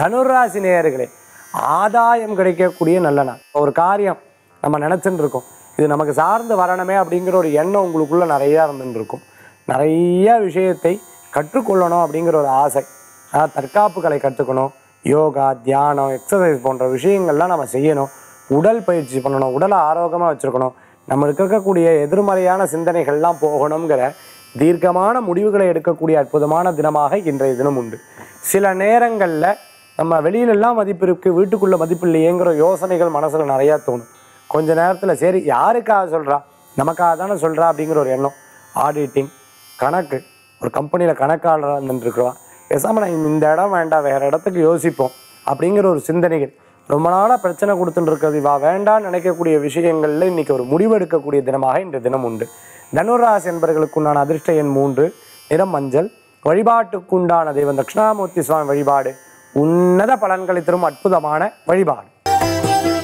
தனுராசி நேயர்களே ஆதாயம் கிடைக்கக்கூடிய நல்ல நாள் ஒரு காரியம் நம்ம நினச்சிட்டு இருக்கோம் இது நமக்கு சார்ந்து வரணுமே அப்படிங்கிற ஒரு எண்ணம் உங்களுக்குள்ள நிறையா இருந்துட்டு இருக்கும் நிறைய விஷயத்தை கற்றுக்கொள்ளணும் அப்படிங்கிற ஒரு ஆசை அதாவது தற்காப்பு கலை கற்றுக்கணும் யோகா தியானம் எக்ஸசைஸ் போன்ற விஷயங்கள்லாம் நம்ம செய்யணும் உடல் பயிற்சி பண்ணணும் உடலை ஆரோக்கியமாக வச்சுருக்கணும் நம்மளுக்கு இருக்கக்கூடிய எதிர்மறையான சிந்தனைகள்லாம் போகணுங்கிற தீர்க்கமான முடிவுகளை எடுக்கக்கூடிய அற்புதமான தினமாக இன்றைய தினம் உண்டு சில நேரங்களில் நம்ம வெளியிலெல்லாம் மதிப்பு இருக்குது வீட்டுக்குள்ளே மதிப்பு இல்லையேங்கிற யோசனைகள் மனசில் நிறையா தோணும் கொஞ்ச நேரத்தில் சரி யாருக்காக சொல்கிறா நமக்காக தானே சொல்கிறா அப்படிங்கிற ஒரு எண்ணம் ஆடிட்டிங் கணக்கு ஒரு கம்பெனியில் கணக்காளராக இருந்துருக்கலாம் பேசாமல் நான் இந்த இடம் வேண்டாம் வேறு இடத்துக்கு யோசிப்போம் அப்படிங்கிற ஒரு சிந்தனைகள் ரொம்ப நாளாக பிரச்சனை கொடுத்துட்டு இருக்கிறது இவா வேண்டாம்னு நினைக்கக்கூடிய விஷயங்களில் இன்னைக்கு ஒரு முடிவு எடுக்கக்கூடிய தினமாக இந்த தினம் உண்டு தனுராசி என்பவர்களுக்குண்டான அதிர்ஷ்ட எண் மூன்று நிறம் மஞ்சள் வழிபாட்டுக்குண்டான தெய்வம் தட்சிணாமூர்த்தி சுவாமி வழிபாடு உன்னத பலன்களை தரும் அற்புதமான வழிபாடு